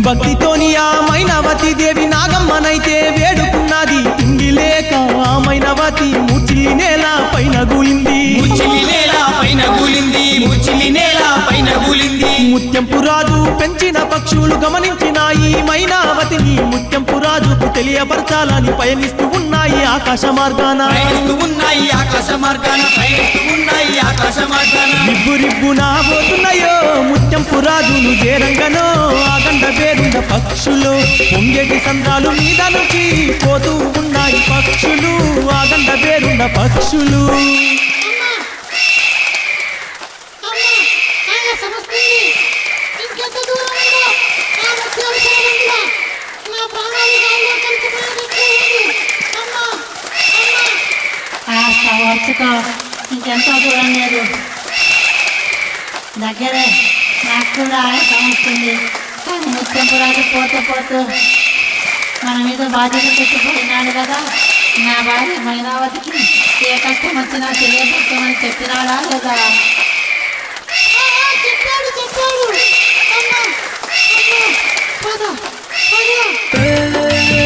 భక్తితోని ఆ మైనవతి దేవి నాగమ్మనైతే వేడుకున్నది తిండి లేక ఆ మైనవతి ముచిలి నేల పైన గులింది ముచ్చిలి నేల పైన కూలింది ముచ్చిలి నేల పైన కూలింది ముత్యంపు రాజు పెంచిన పక్షులు గమనించిన ఈ మైనావతిని ముత్యంపు రాజుకు తెలియపరచాలని పయనిస్తూ ఉన్నాయి ఆకాశ మార్గాన ప్రయాణిస్తూ ఉన్నాయి ఆకాశ మార్గాన ప్రయాణిస్తూ ఉన్నాయి ఆకాశ మార్గాన రిబ్బు రిబ్బునా పోతున్నాయో ముత్యంపు రాజును చేరంగనో ఆగండ పేరున్న పక్షులు పొంగేటి సంద్రాలు మీద నుంచి పోతూ ఉన్నాయి పక్షులు ఆగండ పేరున్న పక్షులు అమ్మా అమ్మా ఆయన సమస్తుంది ఇంకెంత దూరం ఉందో ఆ ముత్యాలు చేరండిగా నా ప్రాణాలు గాల్లో కలిసిపోయేటట్టు ఉంది అమ్మా అమ్మా కాస్త ఓర్చుకో ఇంకెంతో దూరం లేదు దగ్గరే నాకు కూడా ఆయాసం వస్తుంది కానీ ముత్యంపురాజు పోతూ పోతూ మన మీద బాధ్యత పెట్టిపోయినాడు కదా నా భార్య మైనావతికి ఏ కష్టం వచ్చినా తెలియపరచమని చెప్పినాడా లేదా ఆ, ఆ, చెప్పాడు చెప్పాడు అమ్మా అమ్మా పద పద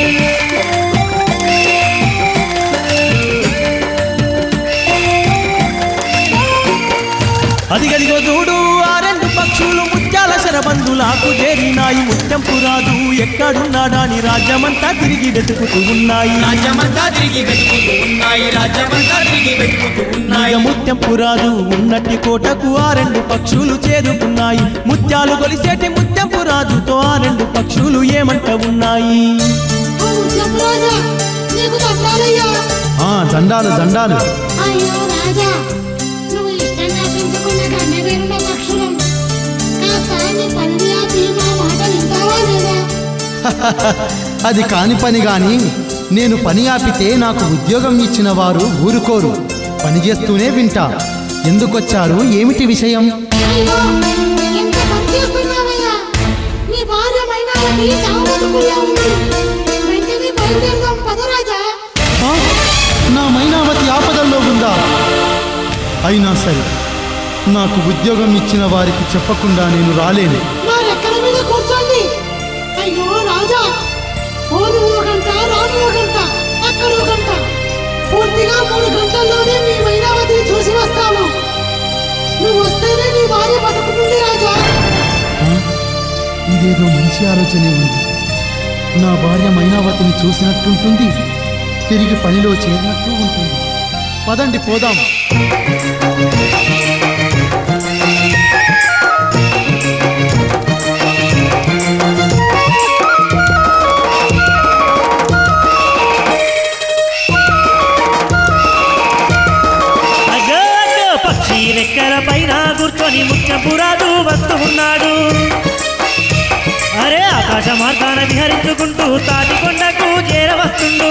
అదిగదిగో చూడు ఆ రెండు పక్షులు ముత్యాల శరబందులాకు చేరినాయి ముత్యంపు రాజు ఎక్కడున్నాడని రాజ్యమంతా తిరిగి వెతుకుతూ ఉన్నాయి రాజ్యమంతా తిరిగి వెతుకుతూ ఉన్నాయి రాజ్యమంతా తిరిగి వెతుకుతూ ఉన్నాయి ఇక ముత్యంపు రాజు ఉన్నట్టి కోటకు ఆ రెండు పక్షులు చేరుకున్నాయి ముత్యాలు కొలిసేటి ముత్యంపు రాజుతో ఆ రెండు పక్షులు ఏమంట ఉన్నాయి ఓ ముత్యపురాజా నీకు దండాలయ్యా ఆ దండాలు దండాలు అయ్యో రాజా నువ్వు ఇష్టంగా పెంచుకున్న గండబేరున్న పక్షులం కాస్త నీ పని ఆపి మా మాట వింటావా లేదా అది కాని పని గాని నేను పని ఆపితే నాకు ఉద్యోగం ఇచ్చిన వారు ఊరుకోరు పని చేస్తూనే వింటా ఎందుకొచ్చారు ఏమిటి విషయం అయ్యో ఎంత పని చేస్తున్నావయ్యా నీ భార్య మైనావతి చావు బతుకుల్లో ఉంది వెంటనే బయలుదేరదాం పదరాజా ఆ, నా మైనావతి ఆపదల్లో ఉందా అయినా సరే నాకు ఉద్యోగం ఇచ్చిన వారికి చెప్పకుండా నేను రాలేను మా రెక్కల మీద కూర్చోండి అయ్యో రాజా పోను ఓ గంట రాను ఓ గంట అక్కడ ఓ గంట పూర్తిగా మూడు గంటల్లోనే మీ మైనావతిని చూసి వస్తాము నువ్వు వస్తేనే నీ భార్య బతుకుతుంది రాజా ఆ, ఇదేదో మంచి ఆలోచనే ఉంది నా భార్య మైనావతిని చూసినట్టుంటుంది తిరిగి పనిలో చేరినట్టు ఉంటుంది పదండి పోదాం అగో అగో పక్షి రెక్కల పైన కూర్చొని ముత్యపురాజు వస్తూ ఉన్నాడు అరే ఆకాశ మార్గాన విహరించుకుంటూ తాటికొండకు చేరవస్తుండు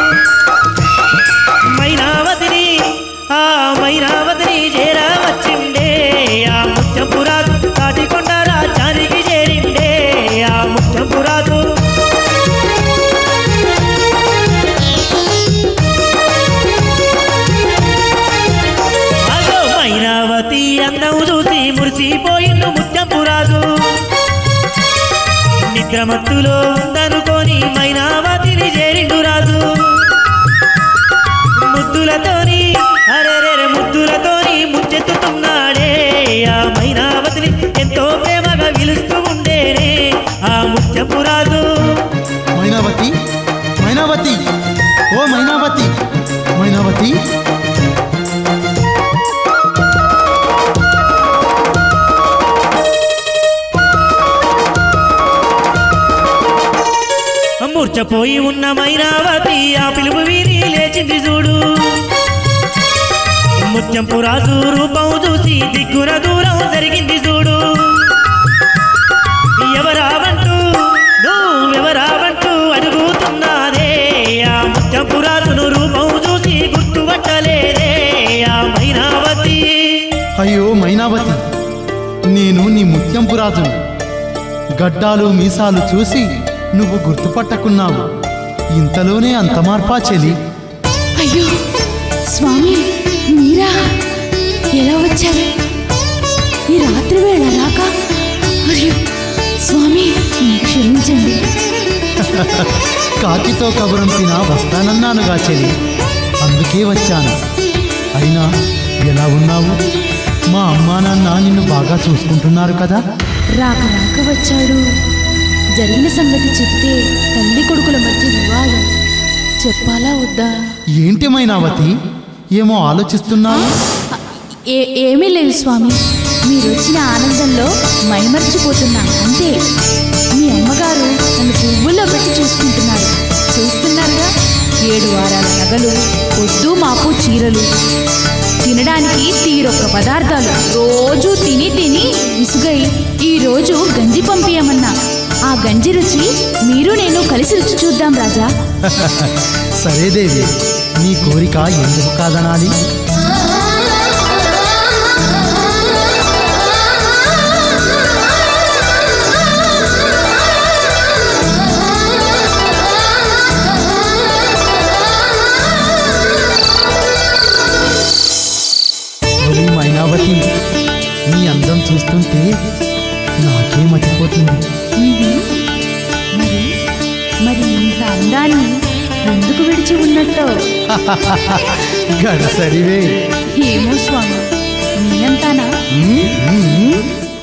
మైనావతిని ఆ మైనావతిని చేరవచ్చిండే ఆ ముత్యపురాజు తాటికొండ రాజ్యానికి చేరిండే ఆ ముత్యపురాజు అగో మైనావతి అందం చూసి మురిసిపోయిండు ముత్యంపురాజు నిద్రమత్తులో ఉందనుకొని మైనావతిని చేరిండు రాజు ముద్దులతోని అరెరెరె ముద్దులతోని ముచ్చెత్తుతున్నాడే ఆ మైనావతిని ఎంతో ప్రేమగా పిలుస్తూ ఉండేనే ఆ ముత్యపురాజు మైనావతి మైనావతి ఓ మైనావతి మైనావతి మూర్చపోయి ఉన్న మైనావతి ఆ పిలుపు విని లేచింది చూడు ముత్యంపు రాజు రూపం చూసి దిక్కున దూరం జరిగింది చూడు ఎవరావంటూ నువ్వెవరావంటూ అడుగుతున్నాదే ఆ ముత్యంపు రాజును రూపం చూసి గుర్తుపట్టలేదే ఆ మైనావతి అయ్యో మైనావతి నేను నీ ముత్యంపు రాజును గడ్డాలు మీసాలు చూసి నువ్వు గుర్తుపట్టకున్నావు ఇంతలోనే అంత మార్పా చెలి అయ్యో స్వామి మీరా ఎలా వచ్చారు ఈ రాత్రి వేళ రాక అయ్యో స్వామి క్షమించండి క్షమించండి కాకితో కబురంపిన వస్తానన్నానుగా చెలి అందుకే వచ్చాను అయినా ఎలా ఉన్నావు మా అమ్మా నాన్న నిన్ను బాగా చూసుకుంటున్నారు కదా రాక రాక వచ్చాడు జరిగిన సంగతి చెప్తే తల్లి కొడుకుల మధ్య వివాదం చెప్పాలా వద్దా ఏంటి మైనావతి ఏమో ఆలోచిస్తున్నావు ఏ ఏమీ లేదు స్వామి మీరు వచ్చిన ఆనందంలో మైమర్చిపోతున్నా అంతే మీ అమ్మగారు నన్ను పువ్వుల్లో పెట్టి చూసుకుంటున్నారు చూస్తున్నారుగా ఏడు వారాల నగలు పొద్దు మాపు చీరలు తినడానికి తీరొక్క పదార్థాలు రోజు తిని తిని విసుగై ఈరోజు గంజి పంపియమన్నా ఆ గంజి రుచి మీరు నేను కలిసి రుచి చూద్దాం రాజా సరే దేవి నీ కోరిక ఎందుకు కాదనాలి ఓరి మైనావతి నీ అందం చూస్తుంటే నాకే మతిపోతుంది మరి మరి ఇంత అందాన్ని ఎందుకు విడిచి ఉన్నట్టో గడసరివే ఏమో స్వామి మీ అంతానా ఉమ్, ఉమ్.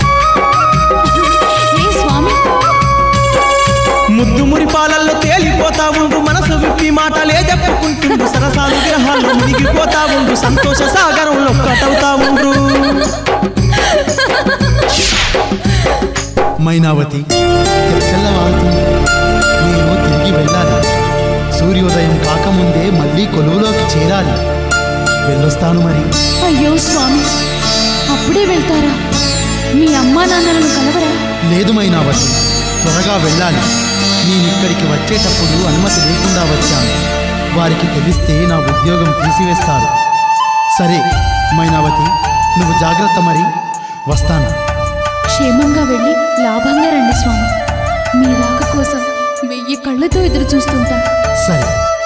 ఏ స్వామి ముద్దు మురిపాలల్లో తేలిపోతా ఉండు మనసు విప్పి మాటలే చెప్పుకుంటుండు సరసాలు విరహాల్లో మునిగిపోతా ఉండు సంతోష సాగరంలో ఒక్కటవుతా ఉండు మైనావతి తెల్లవారుతుంది నేను తిరిగి వెళ్ళాలి సూర్యోదయం కాకముందే మళ్ళీ కొలువులోకి చేరాలి వెళ్ళొస్తాను మరి అయ్యో స్వామి అప్పుడే వెళ్తారా మీ అమ్మా నాన్నలను కలవరా లేదు మైనావతి త్వరగా వెళ్ళాలి నేను ఇక్కడికి వచ్చేటప్పుడు అనుమతి లేకుండా వచ్చాను వారికి తెలిస్తే నా ఉద్యోగం తీసివేస్తారు సరే మైనావతి నువ్వు జాగ్రత్త మరి వస్తాను క్షేమంగా వెళ్ళి లాభంగా రండి స్వామి మీ రాక కోసం వెయ్యి కళ్ళతో ఎదురు చూస్తుంటా సరే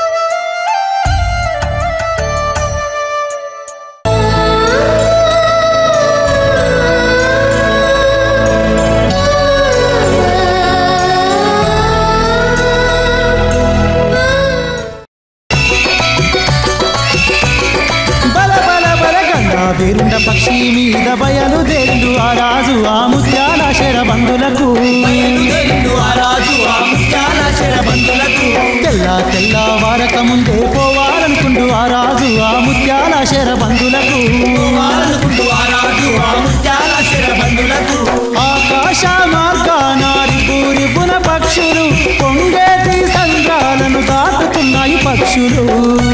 బల బల బల గంగా పేరుండ పక్షి మీద బయలు దేండు ఆ రాజు ఆ ముత్యాల శర బంధులకు బయలుదేరిండు ఆ రాజు ఆ ముత్యాల శరబంధులకు తెల్ల తెల్ల వారక ముందే పోవాలనుకుండు ఆ రాజు ఆ ముత్యాల శర బంధులకు వారనుకుంటూ ఆ రాజు ఆ ముత్యాల శరబంధులకు ఆకాశ మార్గాన రిపున పక్షులు పొంగేటి సంద్రాలను దాటుతున్నాయి పక్షులు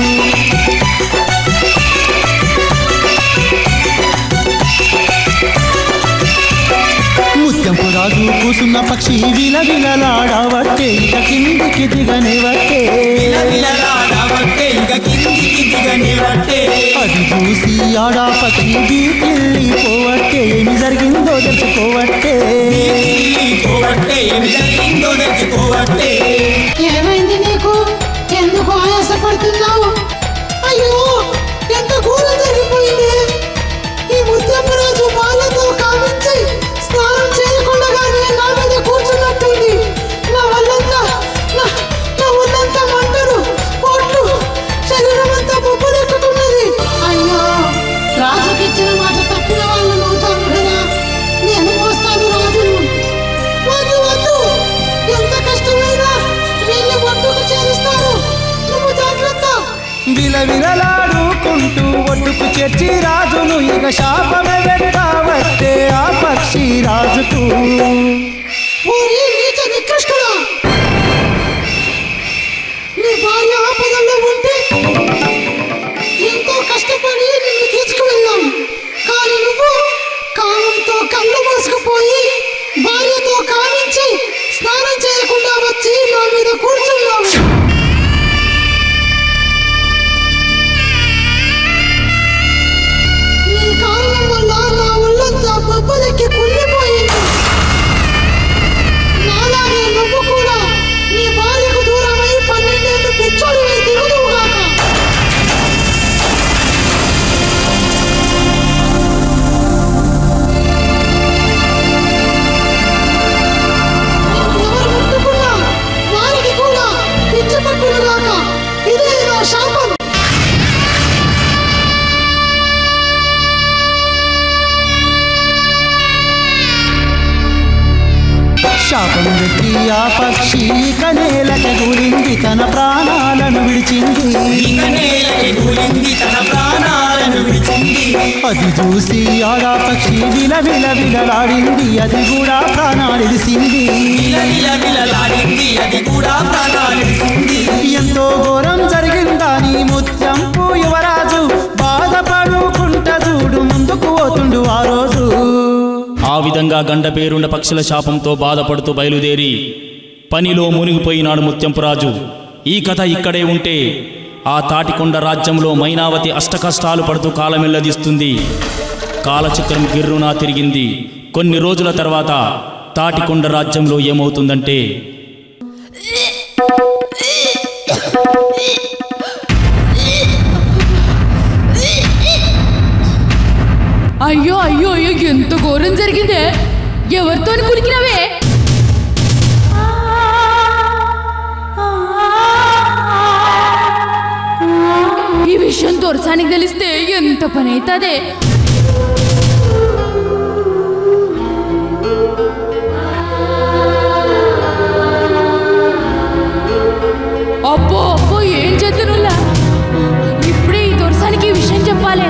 ముత్యంపు రాజు కూసున్న పక్షి విల విలలాడవట్టే ఇక కిందికి దిగని వట్టే విలవిలలాడవట్టే ఇంక కిందికి దిగని వట్టే అది చూసి ఆడా పక్షి బీటిల్లి పోవట్టే ఏమి జరిగిందో తెలుసుకోవట్టే పోవట్టే ఏమి జరిగిందో తెచ్చుకోవట్టే ఏమైంది నీకు ఎందుకు ఆయాసపడుతున్నావు అయ్యో ఎంత ఘోరం జరిగిపోయింది ఈ ముత్యమ్మరాజు పాలతో కావించి స్నానం చేయకుండానే నా మీద కూర్చున్నట్టుంది నా వల్లంతా నా నా ఒళ్ళంతా మంటలు పొట్లు శరీరం అంతా బొబ్బలెక్కుతున్నది అయ్యో రాజుకి ఇచ్చిన మాట తప్పిన వాళ్ళని అవుతాను కదా నేను మోస్తాను రాజును వద్దు వద్దు ఎంత కష్టమైనా వీళ్ళ ఒడ్డుకు చేరుస్తారు నువ్వు జాగ్రత్త విల విలలాడుకుంటూ ఒడ్డుకు చేర్చి రాజును ఇక శాపమే పెట్టవట్టే ఆ పక్షి రాజుకు ఓరి నీచ నికృష్టుడా నీ భార్య ఆపదల్లో ఉంటే ఎంతో కష్టపడి నిన్ను తీసుకువెళ్ళాం కానీ నువ్వు కాలంతో కళ్ళు మూసుకుపోయి భార్యతో కావించి స్నానం చేయకుండా వచ్చి నా మీద కూర్చున్నావు నీ కారణం వల్ల నా శాపం పెట్టి ఆ పక్షి కనేలకి గురింది తన ప్రాణాలను విడిచింది ఇక నేలకి కూలింది తన ప్రాణాలను విడిచింది అది చూసి ఆడా పక్షి విల విల విలలాడింది అది కూడా ప్రాణాలిడిసింది విల విల విలలాడింది అది కూడా ప్రాణాలిడిసింది ఎంతో ఘోరం జరిగిందని ముత్యంపు యువరాజు బాధపడుకుంట చూడు ముందుకు పోతుండు ఆ రోజు ఆ విధంగా గండ పేరుండ పక్షుల శాపంతో బాధపడుతూ బయలుదేరి పనిలో మునిగిపోయినాడు ముత్యంపురాజు ఈ కథ ఇక్కడే ఉంటే ఆ తాటికొండ రాజ్యంలో మైనావతి అష్టకష్టాలు పడుతూ కాలమెల్లదిస్తుంది కాలచక్రం గిర్రునా తిరిగింది కొన్ని రోజుల తర్వాత తాటికొండ రాజ్యంలో ఏమవుతుందంటే అయ్యో అయ్యో అయ్యో ఎంత ఘోరం జరిగిందే ఎవరితో కులికినవే ఈ విషయం దొరసానికి తెలిస్తే ఎంత పని అవుతుందే అబ్బో అబ్బో ఏం చేద్దనులా ఇప్పుడే ఈ దొరసానికి ఈ విషయం చెప్పాలి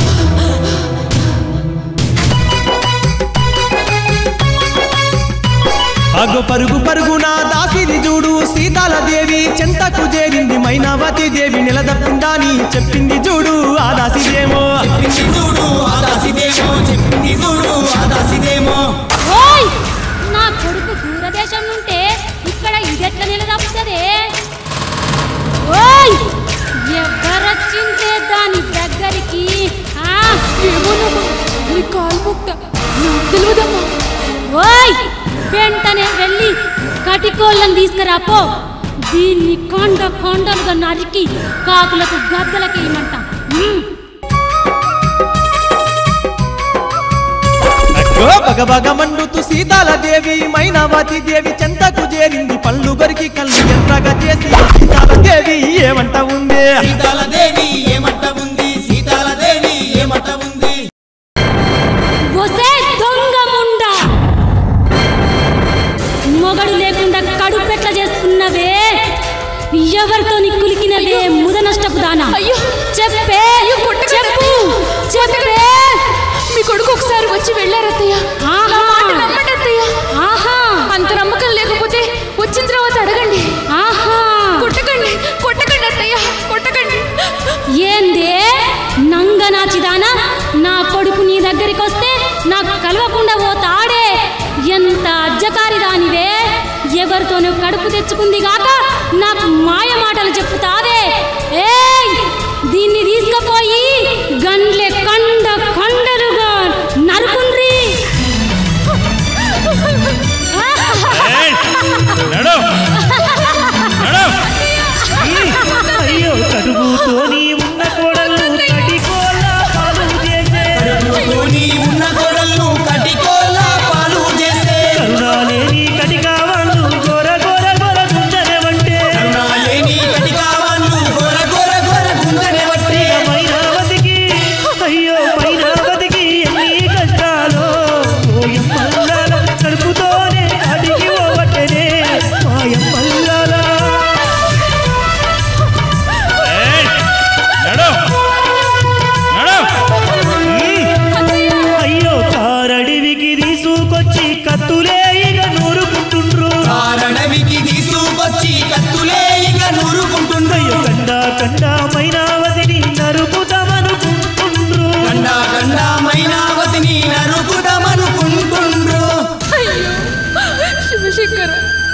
అగు పరుగు పరుగున దాసిది చూడు సీతాల దేవి చెంతకు చేరింది మైనావతి దేవి నిలదప్పిందని చెప్పింది చూడు ఆ దాసిదేమో చెప్పింది చూడు ఆ దాసిదేమో చెప్పింది చూడు ఆ దాసిదేమో ఓయ్ నా కొడుకు దూరదేశం నుంటే ఇక్కడ ఇదెట్లా నిలదప్పుతుంది ఓయ్ ఎవరొచ్చిందే దాని దగ్గరికి ఆ ఏమోనమ్మా నీ కాలు ముక్త నాకు తెలియదమ్మా ఓయ్ వెంటనే వెళ్ళి కటికోళ్ళని తీసుకురాపో దీన్ని కొండ కొండలుగా నరికి కాకులకు గద్దలకి ఇమ్మంట అగ్గో బగబగ మండుతూ సీతాల దేవి మైనావతి దేవి చెంతకు చేరింది పళ్ళు గరికి కళ్ళు ఎంతగా చేసి సీతాల దేవి ఏమంట ఉంది సీతాల దేవి ఏమంట ఉంది సీతాల దేవి ఏమంట ఉంది ఒసే దొంగ ముండా మొగడు లేకుండా కడుపెట్ల చేసుకున్నవే ఎవరితో నీ కులికినవే ముద నష్టపు దానా అయ్యో. చెప్పే అయ్యో, కొట్టకండి. చెప్పు చెప్పే మీ కొడుకు ఒకసారి వచ్చి వెళ్ళారత్తయ్య ఆహా. నా మాట నమ్మండి అత్తయ్య ఆహా అంత నమ్మకం లేకపోతే వచ్చిన తర్వాత అడగండి ఆహా కొట్టకండి కొట్టకండి అత్తయ్య కొట్టకండి ఏందే నంగనాచిదానా నా కొడుకు నీ దగ్గరికి వస్తే నాకు కలవకుండా పోతాడే ఎంత అజ్జకారి దానివే ఎవరితోనూ కడుపు తెచ్చుకుంది గాక నాకు మాయ మాటలు చెప్పుతావే ఏయ్ దీన్ని తీసుకుపోయి గండ్లే కండ కండలుగా నరుకుండ్రి అయ్యో కడుపుతోని ఉన్న కోడలు కటికోల పాలు చేసే కడుపుతోని ఉన్న గొడవలను కటికోల పాలు చేసే కరుణాలేని కటికా వాళ్ళు గోర గోర గోర గుంజనవంటే కరుణాలేని కటికా వాళ్ళు గొర గొర గొర గుండెనే బట్టి మైనావతికి అయ్యో మైనావతికి ఎన్ని కష్టాలు ఓయమ్మల్లాల కడుపుతోనే అడిగి ఓవట్టనే మాయమ్మల్లాల అయ్యో కారడివికి తీసుకొచ్చి కత్తులే ఇక నూరుకుంటుండ్రు కారణవికి తీసుకొచ్చి కత్తులే ఇక నూరుకుంటుండ్రు అయ్యో కండ కండ మైనావతిని నరుకుతామనుకుంటుండ్రు గండా గండా మైనావతిని నరుకుదామనుకుంటుండ్రు అయ్యో శివశంకర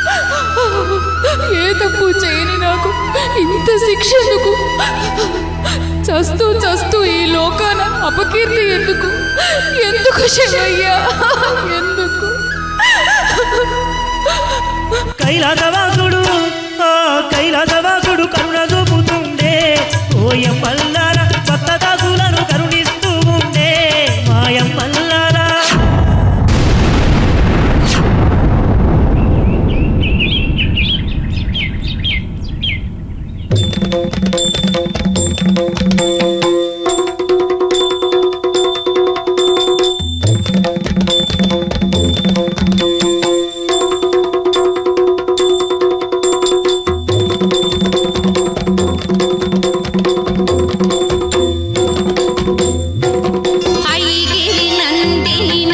ఏ తప్పు చేయని నాకు ఇంత శిక్ష ఎందుకు చస్తూ చస్తూ ఈ లోకాన అపకీర్తి ఎందుకు ఎందుకు శివయ్యా ఎందుకు కైలాసవాసుడు ఆ కైలాసవాసుడు కరుణ చూపుతుండే ఓయమ్మల్లాల కొత్త దాసులను కరుణిస్తూ ఉండే మాయమ్మల్లాల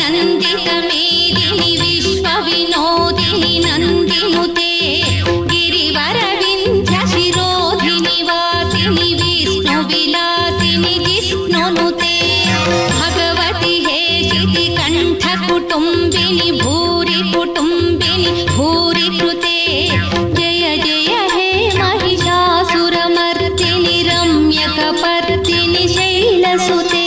నందిత మేదిని విశ్వ వినోదిని నందినుతే గిరివర వింధ్య శిరోధిని వాసిని విష్ణు విలాసిని జిష్ణునుతే భగవతి హేషితి కంఠ కుటుంబిని భూరి కుటుంబిని భూరి కృతే జయ జయ హే महिषासुरमर्दिनि रम्यकपर्दिनि शैलसुते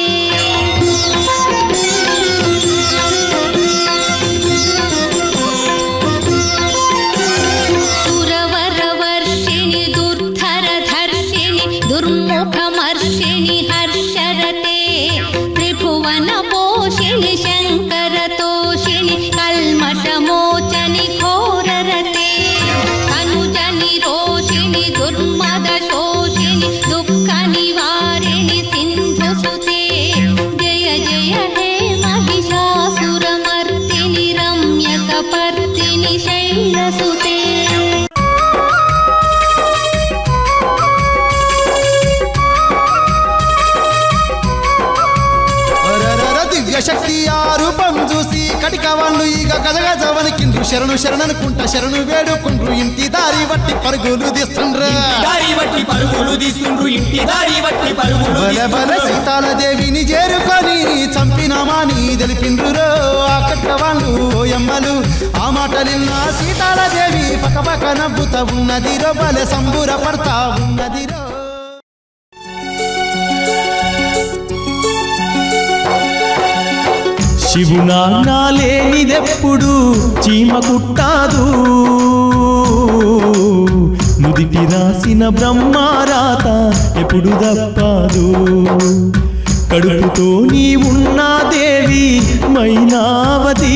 सुरवरवर्षिणि दुर्धरधर्षिणि दुर्मुखमर्षिणि हर्षरते त्रिभुवनपोषिणि शङ्करतोषिणि कल्मषमोचनि घोररते अनुजनि रोषिणि दुर्मदशोषिणि दुःखनिवारिणि सिन्धुसुते जय जय हे महिषासुरमर्दिनि रम्यकपर्दिनि शैलसुते అరరర దివ్య శక్తి ఆ రూపం చూసి కటిక వాళ్ళు ఈగ గజగజ వణికిండ్రు శరణు శరణనుకుంట శరణు వేడుకుండ్రు ఇంటి దారి వట్టి పరుగులు తీస్తుండ్రా దారి వట్టి పరుగులు తీస్తుండ్రు ఇంటి దారి వట్టి పరుగులు బల బల తీస్తుండ్రు. సీతాలదేవిని చేరుకొని చంపినామాని తెలిపిండ్రు ఆ కట్ట వాళ్ళు ఓయమ్మలు ఆ మాటలిన్న సీతాలదేవి పక్క పక్క నవ్వుతా ఉన్నదిరో బల సంబుర పడతా ఉన్నదిరో శివునా లేనిదెప్పుడు చీమ కుట్టాదు నుదిటి రాసిన బ్రహ్మారాత ఎప్పుడు తప్పాదు కడుపుతో నీ ఉన్నా దేవి మైనావతి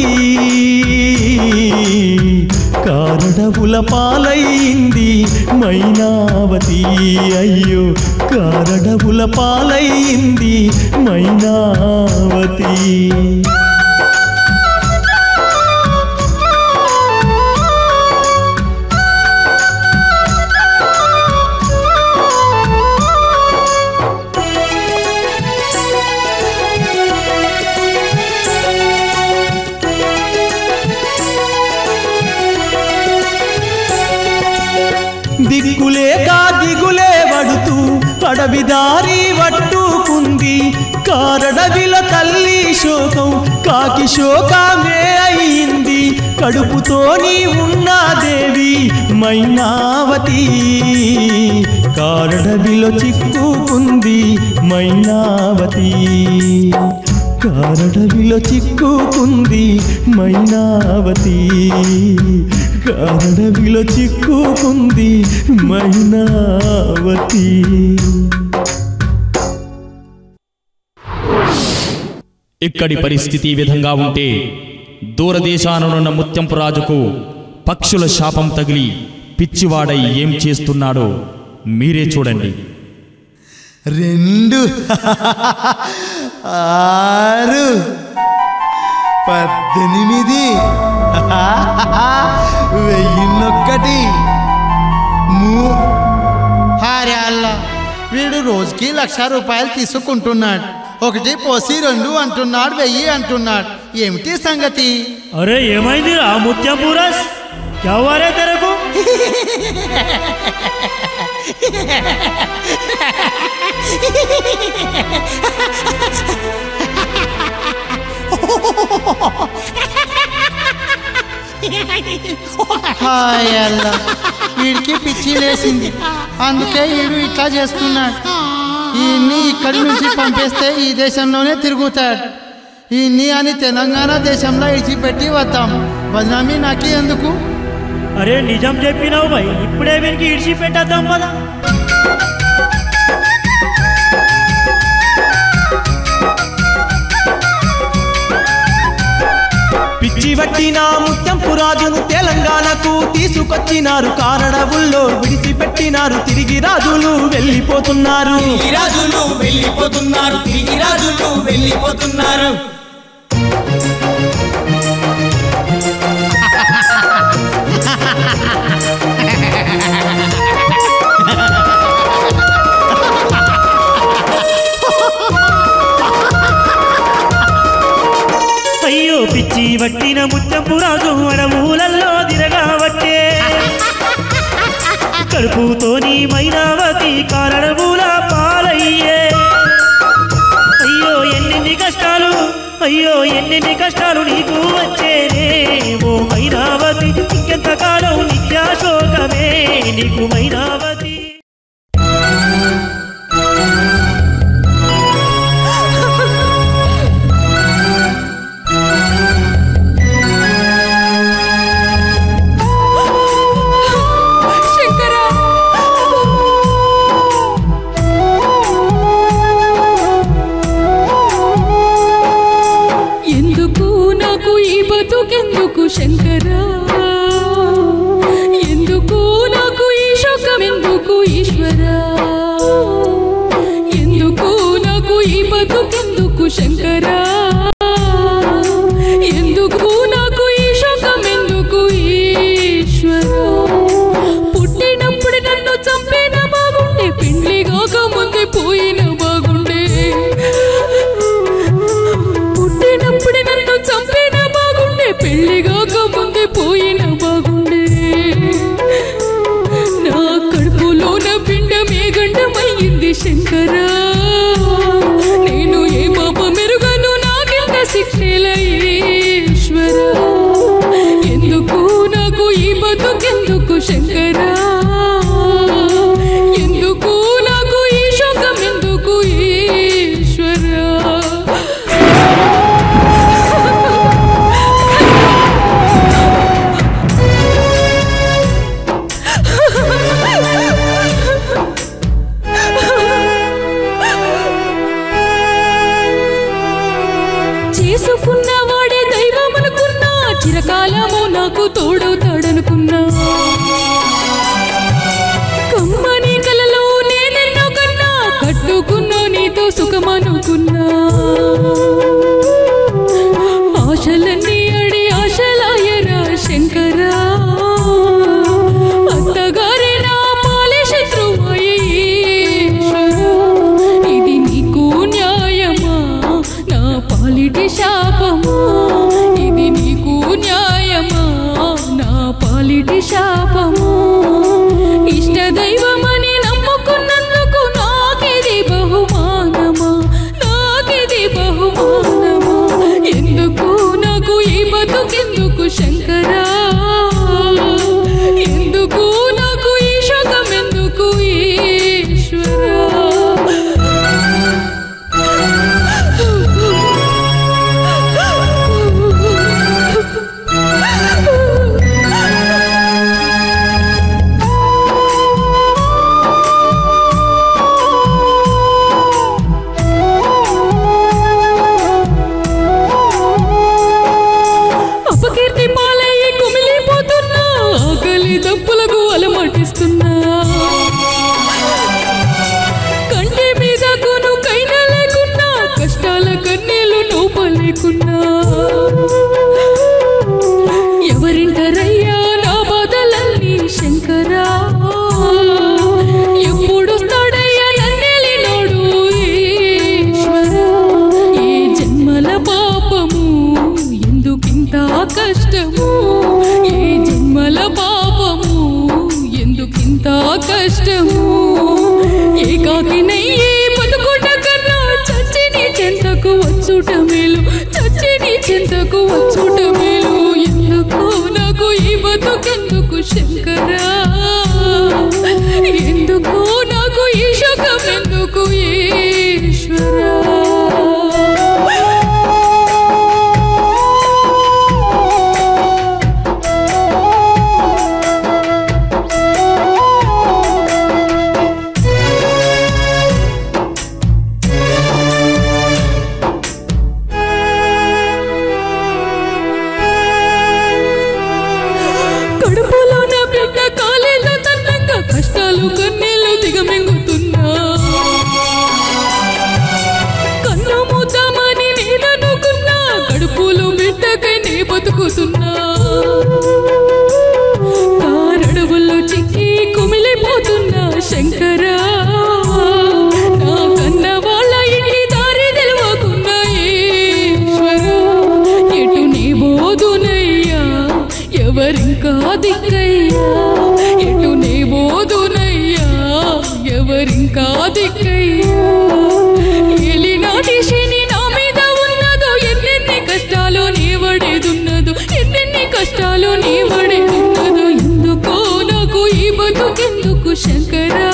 కారడవుల పాలైంది మైనావతి అయ్యో కారడవుల పాలైంది మైనావతి దిక్కులేక దిగులే వడుతూ అడవిదారి వట్టుకుంది కారడవిల తల్లి శోకం కాకి శోకమే అయింది కడుపుతోని ఉన్న దేవి మైనావతి కారడవిలో చిక్కుకుంది మైనావతి కారడవిలో చిక్కుకుంది మైనావతి కారడవిలో చిక్కుకుంది మైనావతి ఇక్కడి పరిస్థితి ఈ విధంగా ఉంటే దూరదేశానున్న ముత్యంపు రాజుకు పక్షుల శాపం తగిలి పిచ్చివాడై ఏం చేస్తున్నాడో మీరే చూడండి రెండు ఆరు పద్దెనిమిది వెయ్యిన్నొక్కటి మూ హారే అల్లా వీడు రోజుకి లక్ష రూపాయలు తీసుకుంటున్నాడు ఒకటి పోసి రెండు అంటున్నాడు వెయ్యి అంటున్నాడు ఏమిటి సంగతి अरे ఏమైంది రా ముత్యం పూరస్ क्या हुआ रे तेरे को హాయ్ అల్లా వీడికి పిచ్చి లేసింది అందుకే వీడు ఇట్లా చేస్తున్నాడు ఈయన్ని ఇక్కడి నుంచి పంపేస్తే ఈ దేశంలోనే తిరుగుతాడు ఈయన్ని అని తెలంగాణ దేశంలో ఇడిచిపెట్టి వద్దాం బదనామీ నాకి ఎందుకు అరే నిజం చెప్పినావు భయ్ ఇప్పుడే వీనికి ఇడిచి పెట్టేద్దాం పదా పిచ్చి పట్టిన ముత్యంపు రాజును తెలంగాణకు తీసుకొచ్చినారు కారడవుల్లో విడిచిపెట్టినారు తిరిగి రాజులు వెళ్ళిపోతున్నారు తిరిగి రాజులు వెళ్ళిపోతున్నారు తిరిగి రాజులు వెళ్ళిపోతున్నారు అయ్యో పిచ్చి వట్టిన ముత్యంపు రాజు అడవులల్లో తిరగావట్టే కడుపుతోని మైనావతి కారడవుల పాలయ్యే అయ్యో ఎన్నెన్ని కష్టాలు అయ్యో ఎన్నెన్ని కష్టాలు నీకు వచ్చేనే ఓ మైనావతి ఇంకెంతకాలం నిత్యాశోకమే నీకు మైనావతి శంకరా ఎందుకు నాకు ఈ బతుకెందుకు శంకరా ఎందుకు నాకు ఈ శోకం ఎందుకు ఈశ్వరా ఎందుకు నాకు ఈ బతుకెందుకు శంకరా ఎందుకు నాకు ఈ శోకం ఎందుకు ఈశ్వరా పుట్టినప్పుడు నన్ను చంపిన బాగుండే పెండ్లి కాక ముందే పోయిన బాగుండే పుట్టినప్పుడు నన్ను చంపిన బాగుండే పెళ్లి కాక ముందే పోయిన బాగుండే నా కడుపులోన పిండమే గండమయ్యింది శంకరా నేను ఏ పాప మెరుగను నాకెంత శిక్షల ఈశ్వరా ఎందుకు నాకు ఈ బతుకెందుకు శంకరా ఎందుకు నాకు ఈ శోకం ఎందుకు ఈశ్వరా చేసుకున్న వాడే దైవం అనుకున్నా చిరకాలము నాకు తోడవుతాడనుకున్నా కమ్మని కలలో నేనెన్నో కన్నా కట్టుకున్నా నీతో సుఖమనుకున్నా ఆశలన్నీ అడి ఆశలాయరా శంకరా అత్తగారే నా పాలే శత్రువాయే ఈశ్వరా. ఇది నీకు న్యాయమా నా పాలిటి శాపమా ఇది నీకు న్యాయమా నా పాలిటి శాపమా ఇష్ట దైవమని నమ్ముకున్నందుకు నాకిది బహుమానమా నాకిది బహుమానమా ఎందుకు నాకు ఈ బతుకెందుకు శంకరా ఎందుకు నాకు ఈ శోకం ఎందుకు ఈశ్వరా అపకీర్తి పాలయ్యి కుమిలిపోతున్నా ఆకలి దప్పులకు అలమటిస్తున్నా కంటి మీద కొను కైనా లేకున్నా కష్టాల కన్నీళ్లు లోపలేకున్నా ఎవరింటరయ్యా నా బాధలన్నీ శంకరా ఎప్పుడొస్తాడయ్యా నన్నెలినోడు ఈశ్వరా ఏ జన్మల పాపము ఎందుకింత కష్టము ఏ జన్మల పాపము ఎందుకింత కష్టము ఏకాకినయ్యే బతుకుట కన్నా చచ్చి నీ చెంతకు వచ్చుట మేలు చచ్చి నీ చెంతకు వచ్చుట మేలు ఎందుకు నాకు ఈ బతుకెందుకు శంకరా ఎందుకు నాకు ఈ శోకం ఎందుకు ఈశ్వరా కడుపులో నా బిడ్డ కాలేదో తన్నంగా కష్టాలు కన్నీళ్లు దిగమింగుతున్నా కన్ను మూద్దామని నేననుకున్నా కడుపులో బిడ్డకై నే బతుకుతున్నా కారడవుల్లో చిక్కి కుమిలిపోతున్నా శంకరా నా కన్న వాళ్ళ ఇంటి దారి తెలవకున్నా ఈశ్వరా ఎటు నీ ఎవరింకా దిక్కయ్యా ఎటు నే బోదునయ్యా ఎవరింకా దిక్కయ్యా ఎలినాటి శని నా మీద ఉన్నదో ఎన్నెన్ని కష్టాలు నీ పడేదున్నదో ఎన్నెన్ని కష్టాలు నీ పడేదున్నదో ఎందుకో నాకు ఈ బతుకెందుకు శంకరా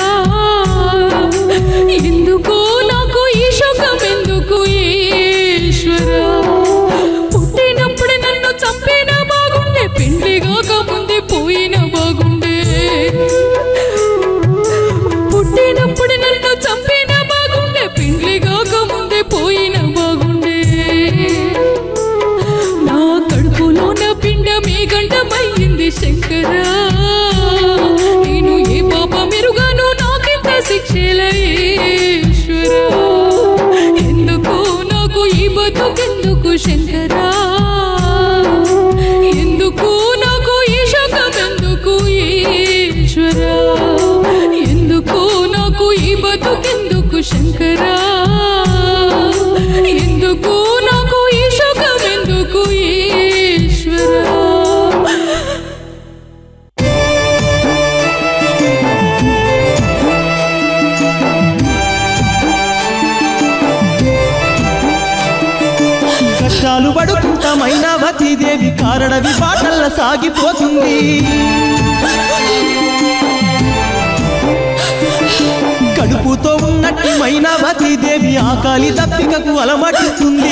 ఎందుకో నాకు ఈ శోకం ఎందుకు ఈశ్వరా పుట్టినప్పుడు నన్ను చంపిన బాగుండే పెండ్లి కాక ముందే పోయిన బాగుండే పుట్టినప్పుడు నన్ను చంపిన బాగుండే పెండ్లి కాక ముందే పోయిన బాగుండే నా కడుపులో నా పిండమే గంటమయ్యింది శంకరా నేను ఏ పాప మెరుగాను నాకెంత శిక్షల ఈశ్వరా ఎందుకు నాకు ఈ బతుకెందుకు శంకరా ఎందుకు నాకు ఈ శోకం ఎందుకు ఈశ్వరా ఎందుకు నాకు ఈ బతుకెందుకు శంకరా ఎందుకు నాకు ఈ శోకం ఎందుకు ఈశ్వరా కష్టాలు పడుకుంట మైనావతి దేవి కారడవి బాటల్ల సాగిపోతుంది కడుపుతో ఉన్నట్టి మైనావతి దేవి ఆకాలి దప్పికకు అలమటిస్తుంది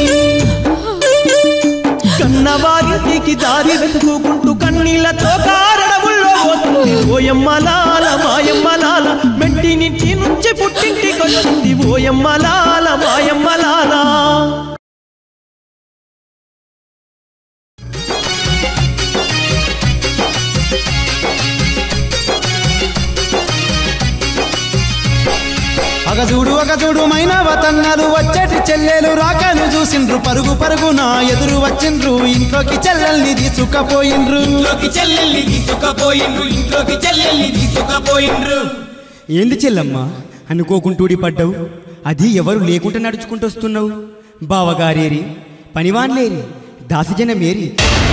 కన్నవారింటికి దారి వెతుకుంటూ కన్నీళ్లతో కారణముల్లో పోతుంది ఓయమ్మలాల మాయమ్మలాల మెట్టి నింటి నుంచి పుట్టింటికి వచ్చింది ఓయమ్మలాల మాయమ్మలాల అగజూడు అగజూడు మైనవతన్నలు వచ్చేటి చెల్లెలు రాకను చూసిండ్రు పరుగు పరుగున ఎదురు వచ్చిండ్రు ఇంట్లోకి చెల్లెల్ని తీసుకపోయిండ్రు ఇంట్లోకి చెల్లెల్ని తీసుకపోయిండ్రు ఇంట్లోకి చెల్లెల్ని తీసుకపోయిండ్రు ఏంది చెల్లమ్మ అనుకోకుంటూడి పడ్డావు అది ఎవరు లేకుండా నడుచుకుంటూ వస్తున్నావు బావగారేరి పనివాన్లేరి దాసజనమేరి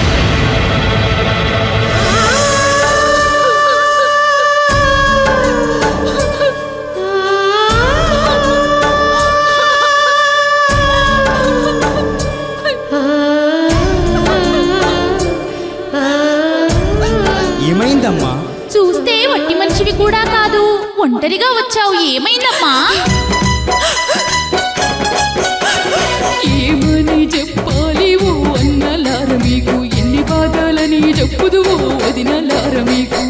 ఏమైందమ్మా చూస్తే వట్టి మనిషివి కూడా కాదు ఒంటరిగా వచ్చావు ఏమైందమ్మా ఏమని చెప్పాలి ఓ అన్నలార మీకు ఎన్ని బాధలని చెప్పుదు ఓ వదినలార మీకు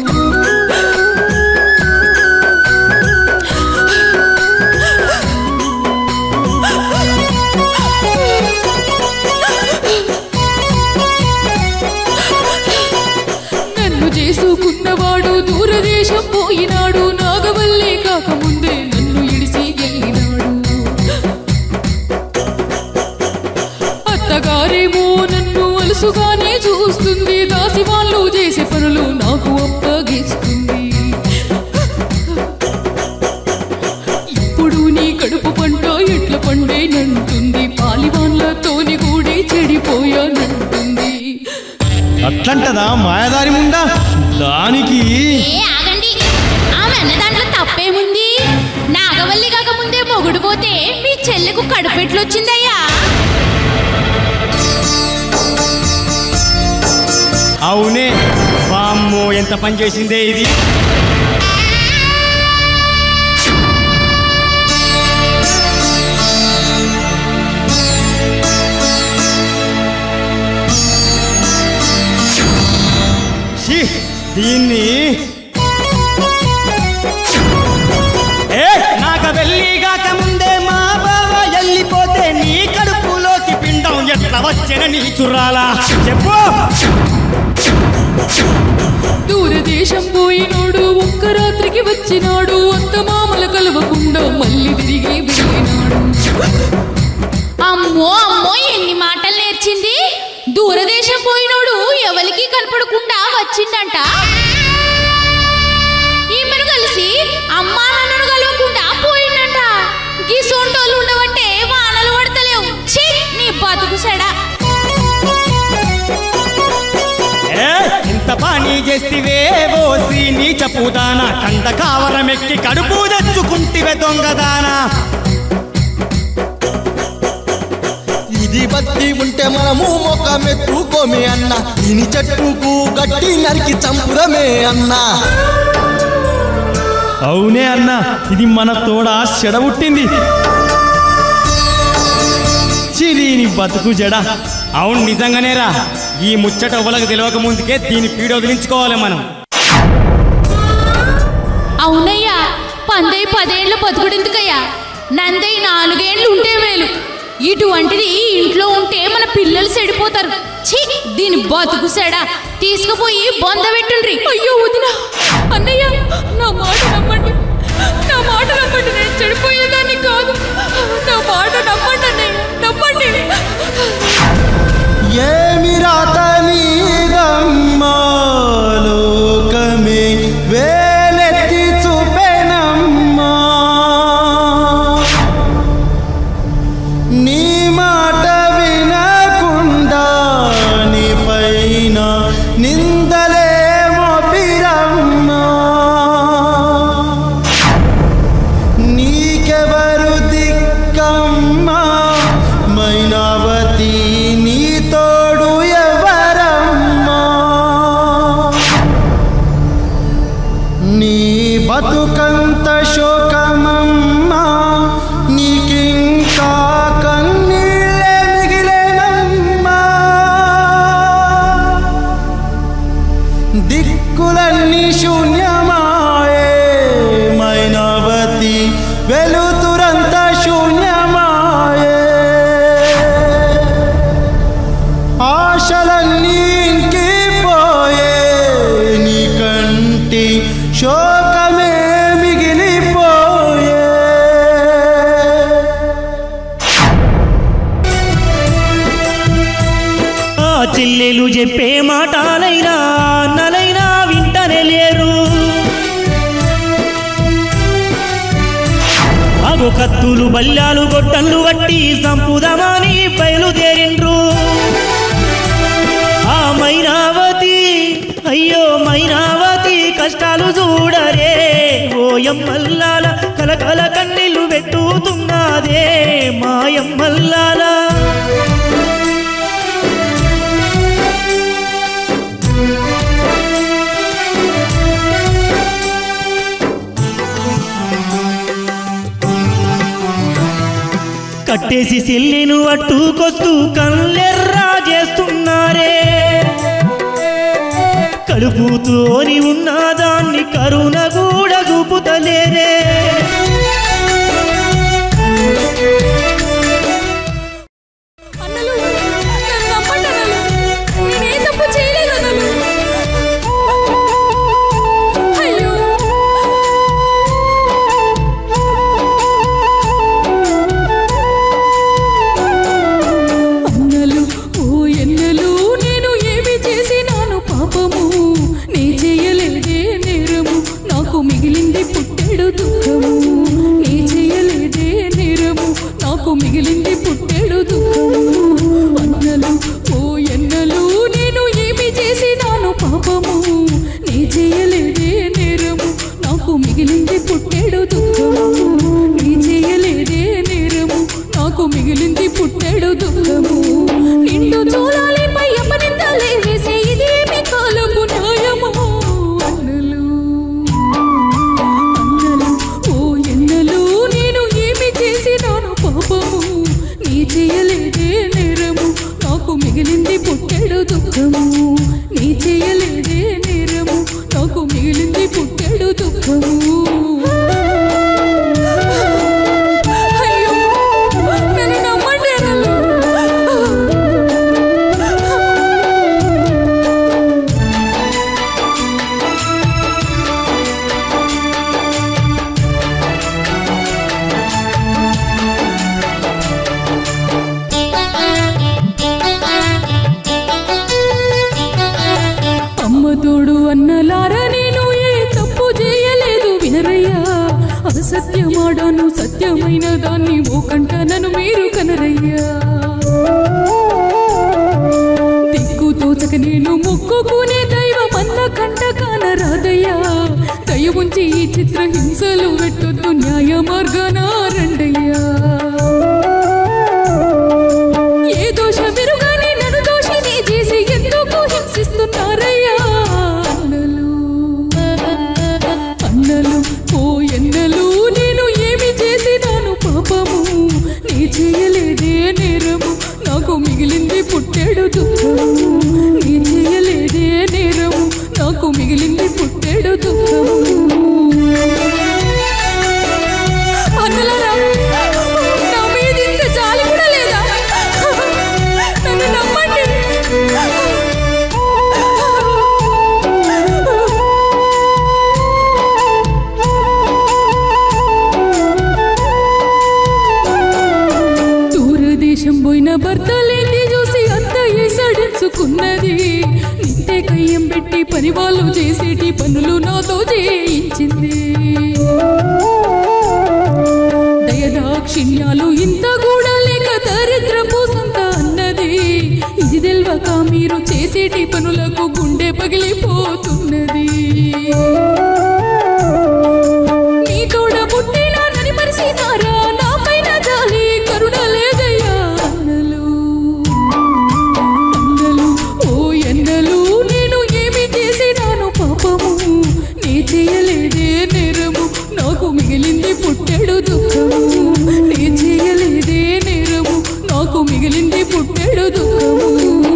నన్ను చేసుకున్నవాడు దూరదేశం పోయినాడు నాగవల్లి కాకముందే నన్ను ఇడిసి వెళ్ళినాడు అత్తగారేమో నన్ను అలుసుగానే చూస్తుంది దాసి వాళ్ళు చేసే పనులు నాకు అప్పగిస్తుంది ఇప్పుడు నీ కడుపు పంట ఎట్ల పండేనంటుంది పాలివాన్లతోని కూడి చెడిపోయానంటుంది అట్లంటదా మాయదారి ముండా దానికి ఏ ఆగండి ఆమె అన్న దాంట్లో తప్పేముంది నాగవల్లి కాక ముందే మొగుడు పోతే మీ చెల్లెకు కడుపెట్లొచ్చిందయ్యా అవునే వామ్మో ఎంత పని చేసిందే ఇది ఛీ, దీన్ని ఏ నాక వెళ్ళిగాక ముందే మా బావ వెళ్ళిపోతే నీ కడుపులోకి పిండం ఎట్లా వచ్చెన నీ చుర్రాలా చెప్పు దూరదేశం పోయినోడు ఒక్క రాత్రికి వచ్చినాడు అత్త మామల కలవకుండా మళ్ళీ తిరిగి వెళ్ళినాడు అమ్మో అమ్మో ఎన్ని మాటలు నేర్చింది దూరదేశం పోయినోడు ఎవరికి కనపడకుండా వచ్చిండంట ఈమెను కలిసి అమ్మా నాన్నను కలవకుండా పోయిండంట గీ సొంటోళ్ళు ఉండవంటే వానలు పడతలేవు ఛీ నీ బతుకు సెడా ఏ ఇంత పానీ చేస్తివే ఓసి నీ చప్పుదానా కండ కావరమెక్కి కడుపు తెచ్చుకుంటివే దొంగదానా ఇది బట్టి ఉంటే మనము మొక్కమెత్తుకోమే అన్న దీని చెట్టుకు గట్టి నరికి చంపురమే అన్నా అవునే అన్న ఇది మన తోడ చెడబుట్టింది చిరీని బతుకు జడ అవును నిజంగానేరా ఈ ముచ్చట ఎవలకు తెలియక ముందుకే దీని పీడ వదిలించుకోవాలి మనం అవునయ్యా పందై పదేళ్ల బతుకుడెందుకయ్యా నందై నాలుగేండ్లు ఉంటే మేలు ఇటువంటిది ఇంట్లో ఉంటే మన పిల్లలు చెడిపోతారు ఛీ దీని బతుకు సెడ తీసుకుపోయి బొంద పెట్టుండ్రి అయ్యో వదిన అన్నయ్య నా మాట నమ్మండి నా మాట నమ్మండి నేను చెడిపోయేదాన్ని కాదు నా మాట నమ్మండి అన్నయ్య నమ్మండి ఏమి రాత నీదమ్మా లోకమే వేలెత్తి చూపెనమ్మా నీ మాట వినకుండా నీ పైన నిందలే మోపిరమ్మా నీకెవరు దిక్కమ్మా మైనావతి నీ తోడు ఎవరమ్మా నీ బతుకంత శోకమమ్మా నీకింకా కన్నీళ్ళే మిగిలేనమ్మా దిక్కులన్నీ శూన్యమాయే మైనావతి వెలుతురంత శూన్యమాయే ఆశలన్నీ ఇంకిపోయే నీ కంటి శోకమే మిగిలిపోయే ఆ చెల్లెలు చెప్పే మాటాలైనా అన్నలైనా వింటనే లేరు అగో కత్తులు బల్లాలు గొట్టలు వట్టి సంపుదమాని బయలుదేరిండ్రు ఆ మైనావతి అయ్యో మైనావతి కష్టాలు చూడరే ఓయమ్మల్లాల కలకల కన్నీళ్లు పెట్టుతున్నదే మాయమ్మల్లాల కట్టేసి సెల్లిను అట్టుకొస్తూ కళ్ళెర్రా చేస్తున్నారే కడుపుతోని ఉన్న దాన్ని కరుణ కూడా చూపుతలేరే అన్నలు నన్ను నమ్మండి అన్నలు నేనే తప్పు చేయలేదు అన్నలు అయ్యో అన్నలు ఓ ఎన్నలు నేను ఏమి చేసినాను పాపము నీ చేయలేదే నేరము నాకు మిగిలింది పుట్టెడు దుఃఖము నీ చేయలేదే నేరము నాకు మిగిలింది పుట్టెడు దుఃఖము అన్నలు ఓ ఎన్నలు నేను ఏమి చేసినాను పాపము నీ చేయలేదే నేరము నాకు మిగిలింది పుట్టెడు దుఃఖము నీ చేయలేదే నేరము నాకు మిగిలింది పుట్టెడు దుఃఖము నిండు చూడాలి పై అపనిందలే వేసే ఇదేమి కాలము న్యాయము అన్నలు అన్నలు ఓ ఎన్నలు నేను ఏమి చేసినాను పాపము నీ చేయలేదే నేరము నాకు మిగిలింది పుట్టెడు దుఃఖము నీ చేయలేదే నేరము నాకు మిగిలింది పుట్టెడు దుఃఖము అయ్యో నన్ను నమ్మండి అన్నలు అమ్మ తోడు అన్నలారా నేను ఏ తప్పు చేయలేదు వినరయ్యా అసత్యమాడాను సత్యమైన దాన్ని ఓ కంట నన్ను మీరు కనరయ్యా దిక్కు తోచక నేను మొక్కుకునే దైవం అన్న దయ ఉంచి ఈ చిత్ర హింసలు పెట్టొద్దు న్యాయ మార్గాన రండయ్యా ఏ దోషమెరుగానే నన్ను దోషిని చేసి ఎందుకు హింసిస్తున్నారయ్యా అన్నలు అన్నలు ఓ ఎన్నలు నేను ఏమి చేసినాను పాపము నీ చేయలేదే నేరము నాకు మిగిలింది పుట్టెడు దుఃఖము నీ చేయలేదే నేరము నాకు మిగిలింది పుట్టెడు దుఃఖము అన్నలారా నా మీద ఇంత జాలి కూడా లేదా నన్ను నమ్మండి దూరదేశం పోయిన భర్తలేంది చూసి అంత ఏసడించుకున్నది నింటే కయ్యం పెట్టి పని వాళ్ళు చేసేటి పనులు నాతో చేయించింది దయదాక్షిణ్యాలు ఇంత కూడా లేక దరిద్రపు సొంత అన్నది ఇది తెల్వక మీరు చేసేటి పనులకు గుండె పగిలిపోతున్నది మీ తోడ పుట్టినానని మరిసినారా నా పైన జాలి కరుణ లేదయ్యా అన్నలు అన్నలు ఓ ఎన్నలు నేను ఏమి చేసినాను పాపము నీ చేయలేదే నేరము నాకు మిగిలింది పుట్టెడు దుఃఖము నీ చేయలేదే నేరము నాకు మిగిలింది పుట్టెడు దుఃఖము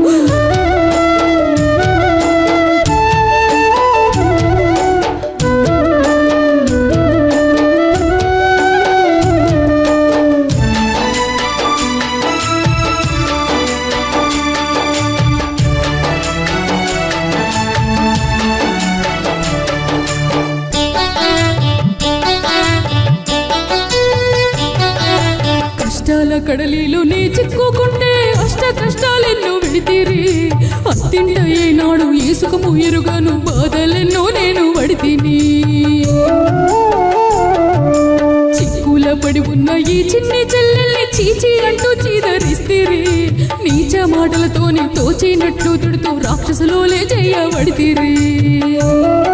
కష్టాల కడలిలో నీ చిక్కుకుంటే అష్ట కష్టాలెన్నో విడితీరి అత్తింట ఏనాడు ఈ సుఖము ఎరుగాను బాధలెన్నో నేను వడితిని చిక్కుల పడి ఉన్న ఈ చిన్ని చెల్లెల్ని చీచి అంటూ చీదరిస్తేరి నీచ మాటలతోనే తోచినట్లు తిడుతూ రాక్షసులోలే చేయబడితిరి